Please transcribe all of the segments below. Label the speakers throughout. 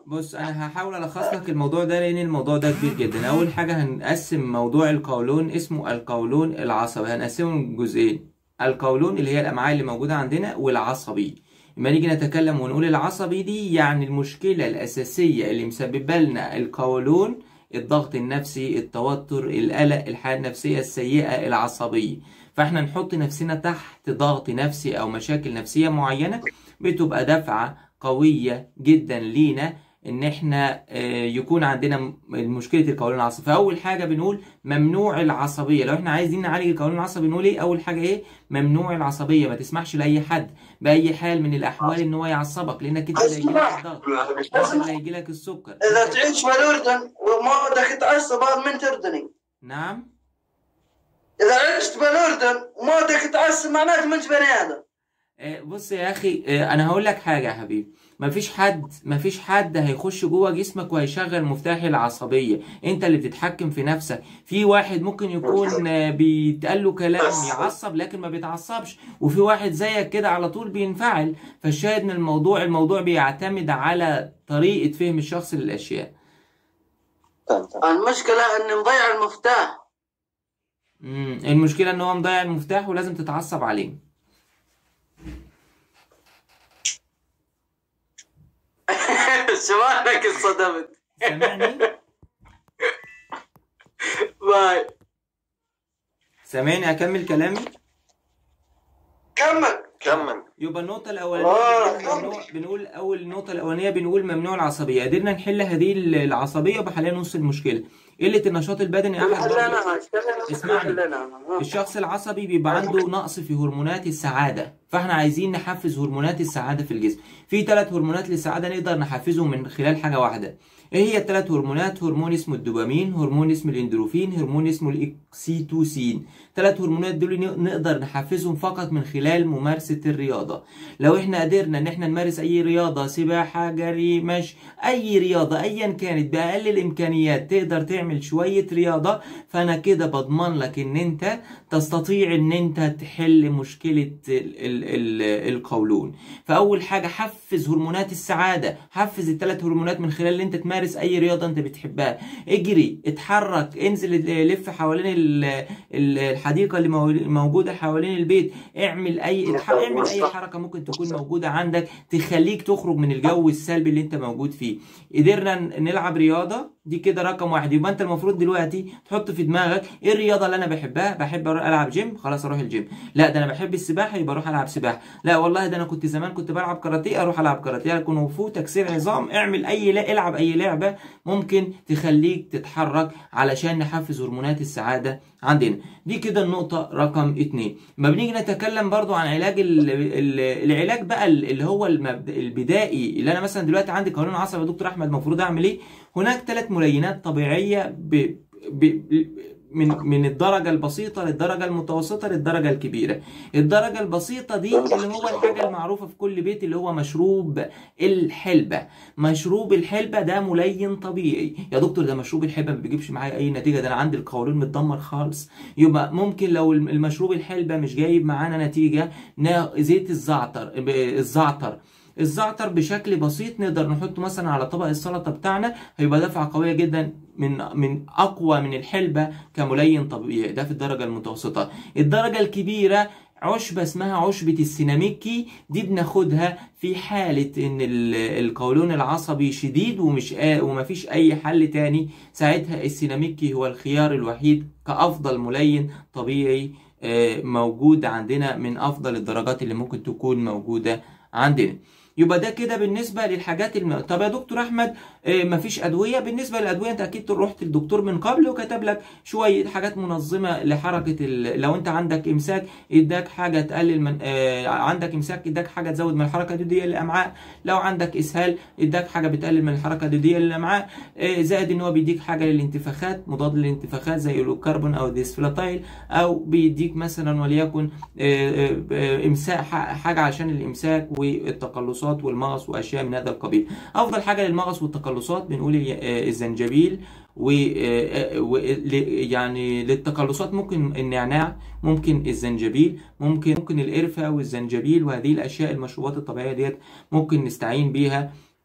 Speaker 1: بص انا هحاول الخص لك الموضوع ده لان الموضوع ده كبير جدا اول حاجه هنقسم موضوع القولون اسمه القولون العصبي هنقسمه لجزئين القولون اللي هي الامعاء اللي موجوده عندنا والعصبي لما نيجي نتكلم ونقول العصبي دي يعني المشكله الاساسيه اللي مسببه لنا القولون الضغط النفسي التوتر القلق الحاله النفسيه السيئه العصبيه فاحنا نحط نفسنا تحت ضغط نفسي او مشاكل نفسيه معينه بتبقى دفعه قويه جدا لينا ان احنا آه، يكون عندنا م- مشكله القولون العصبي فاول حاجه بنقول ممنوع العصبيه لو احنا عايزين نعالج القولون العصبي نقول ايه اول حاجه ايه ممنوع العصبيه ما تسمحش لاي حد باي حال من الاحوال ان هو يعصبك لانك انت اللي هيجيلك الضغط انت اللي هيجيلك السكر
Speaker 2: اذا تعيش في الاردن وما بدك تعصب هذا من تردني
Speaker 1: نعم
Speaker 2: اذا عشت بالاردن وما بدك تعصب معناته ما انت بني ادم
Speaker 1: آه، بص يا اخي آه، انا هقول لك حاجه يا حبيبي مفيش حد مفيش حد هيخش جوه جسمك وهيشغل مفتاح العصبيه انت اللي بتتحكم في نفسك في واحد ممكن يكون آه، بيتقال له كلام يعصب لكن ما بيتعصبش وفي واحد زيك كده على طول بينفعل فالشاهد من الموضوع الموضوع بيعتمد على طريقه فهم الشخص للاشياء
Speaker 2: المشكله اني مضيع المفتاح
Speaker 1: مم. المشكله ان هو مضيع المفتاح ولازم تتعصب عليه
Speaker 2: شمالك انصدمت
Speaker 1: سامعني
Speaker 2: باي
Speaker 1: سامعني اكمل كلامي
Speaker 2: كمل
Speaker 3: كمل
Speaker 1: يبقى النقطة الأولانية
Speaker 2: آه،
Speaker 1: بنقول ممنوع بنقول أول النقطة الأولانية بنقول ممنوع العصبية قدرنا نحل هذه العصبية بحاليا نص المشكلة قلة النشاط البدني أحد برضه
Speaker 2: حلنا
Speaker 1: اسمعني.
Speaker 2: حلنا
Speaker 1: الشخص العصبي بيبقى عنده نقص في هرمونات السعادة فاحنا عايزين نحفز هرمونات السعادة في الجسم في ثلاث هرمونات للسعادة نقدر نحفزهم من خلال حاجة واحدة ايه هي الثلاث هرمونات هرمون اسمه الدوبامين هرمون اسمه الاندروفين هرمون اسمه الاكسيتوسين ثلاث هرمونات دول ن- نقدر نحفزهم فقط من خلال ممارسة الرياضة لو احنا قدرنا ان احنا نمارس اي رياضة سباحة جري مشي اي رياضة ايا كانت باقل الامكانيات تقدر تعمل شوية رياضة فانا كده بضمن لك ان انت تستطيع ان انت تحل مشكلة ال ال ال القولون فاول حاجة حفز هرمونات السعادة حفز الثلاث هرمونات من خلال ان انت تمارس اي رياضة انت بتحبها اجري اتحرك انزل لف حوالين ال- ال- الحديقة اللي مو- موجودة حوالين البيت اعمل اي اتح- اعمل اي حركة ممكن تكون موجودة عندك تخليك تخرج من الجو السلبي اللي انت موجود فيه قدرنا ن- نلعب رياضة دي كده رقم واحد يبقى انت المفروض دلوقتي تحط في دماغك ايه الرياضة اللي انا بحبها بحب أروح العب جيم خلاص اروح الجيم لا ده انا بحب السباحة يبقى اروح العب سباحة لا والله ده انا كنت زمان كنت بلعب كاراتيه اروح العب كاراتيه كونغ فو تكسير عظام اعمل اي لا العب اي لعبة ممكن تخليك تتحرك علشان نحفز هرمونات السعادة عندنا دي كده النقطة رقم اتنين ما بنيجي نتكلم برضو عن علاج ال ال العلاج بقى اللي هو المبد- البدائي اللي انا مثلا دلوقتي عندي قولون عصبي يا دكتور احمد المفروض اعمل ايه هناك ثلاث ملينات طبيعية ب ب من من الدرجة البسيطة للدرجة المتوسطة للدرجة الكبيرة. الدرجة البسيطة دي اللي هو الحاجة المعروفة في كل بيت اللي هو مشروب الحلبة. مشروب الحلبة ده ملين طبيعي. يا دكتور ده مشروب الحلبة ما بيجيبش معايا أي نتيجة ده أنا عندي القولون متدمر خالص. يبقى ممكن لو المشروب الحلبة مش جايب معانا نتيجة نا- زيت الزعتر الزعتر الزعتر بشكل بسيط نقدر نحطه مثلا على طبق السلطه بتاعنا هيبقى دفعه قويه جدا من من اقوى من الحلبه كملين طبيعي ده في الدرجه المتوسطه الدرجه الكبيره عشبة اسمها عشبة السيناميكي دي بناخدها في حالة ان ال- القولون العصبي شديد ومش قا- ومفيش اي حل تاني ساعتها السيناميكي هو الخيار الوحيد كأفضل ملين طبيعي آه، موجود عندنا من افضل الدرجات اللي ممكن تكون موجودة عندنا يبقى ده كده بالنسبه للحاجات الم... طب يا دكتور احمد آه، مفيش ادويه بالنسبه للادويه انت اكيد رحت للدكتور من قبل وكتب لك شويه حاجات منظمه لحركه ال... لو انت عندك امساك اداك حاجه تقلل من آه عندك امساك اداك حاجه تزود من الحركه الدوديه للامعاء لو عندك اسهال اداك حاجه بتقلل من الحركه الدوديه للامعاء آه زائد ان هو بيديك حاجه للانتفاخات مضاد للانتفاخات زي الكربون او الديسفلاتايل او بيديك مثلا وليكن آه، آه، آه، امساك ح- حاجه عشان الامساك والتقلصات والمغص واشياء من هذا القبيل افضل حاجه للمغص والتقلصات بنقول ال- آه، الزنجبيل و آه، و- ل- يعني للتقلصات ممكن النعناع ممكن الزنجبيل ممكن ممكن القرفه والزنجبيل وهذه الاشياء المشروبات الطبيعيه ديت ممكن نستعين بيها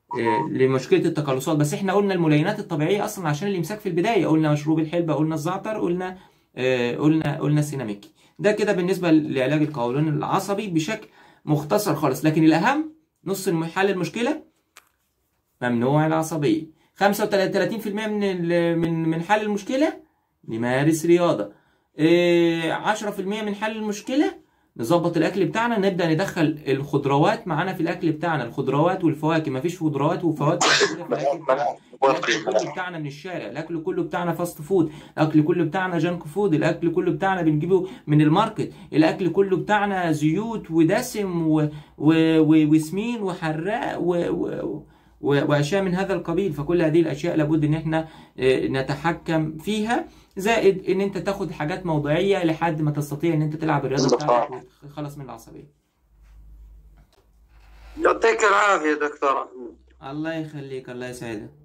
Speaker 1: آه، لمشكله التقلصات بس احنا قلنا الملينات الطبيعيه اصلا عشان الامساك في البدايه قلنا مشروب الحلبه قلنا الزعتر قلنا آه، قلنا قلنا السيناميكي ده كده بالنسبه لعلاج القولون العصبي بشكل مختصر خالص لكن الاهم نص الم- حل المشكله ممنوع العصبيه 35% من ال- من من حل المشكله نمارس رياضه إيه، 10% من حل المشكله نظبط الاكل بتاعنا نبدا ندخل الخضروات معانا في الاكل بتاعنا الخضروات والفواكه مفيش خضروات وفواكه كتيرة في الاكل بتاعنا الاكل كله بتاعنا من الشارع الاكل كله بتاعنا فاست فود الاكل كله بتاعنا جانك فود الاكل كله بتاعنا بنجيبه من الماركت الاكل كله بتاعنا زيوت ودسم و... و... و... وسمين وحراق و... و... و- واشياء من هذا القبيل فكل هذه الاشياء لابد ان احنا آه، نتحكم فيها زائد ان انت تاخد حاجات موضعيه لحد ما تستطيع ان انت تلعب الرياضه بتاعتك وتخلص من العصبيه
Speaker 2: يعطيك العافيه دكتور احمد
Speaker 1: الله يخليك الله يسعدك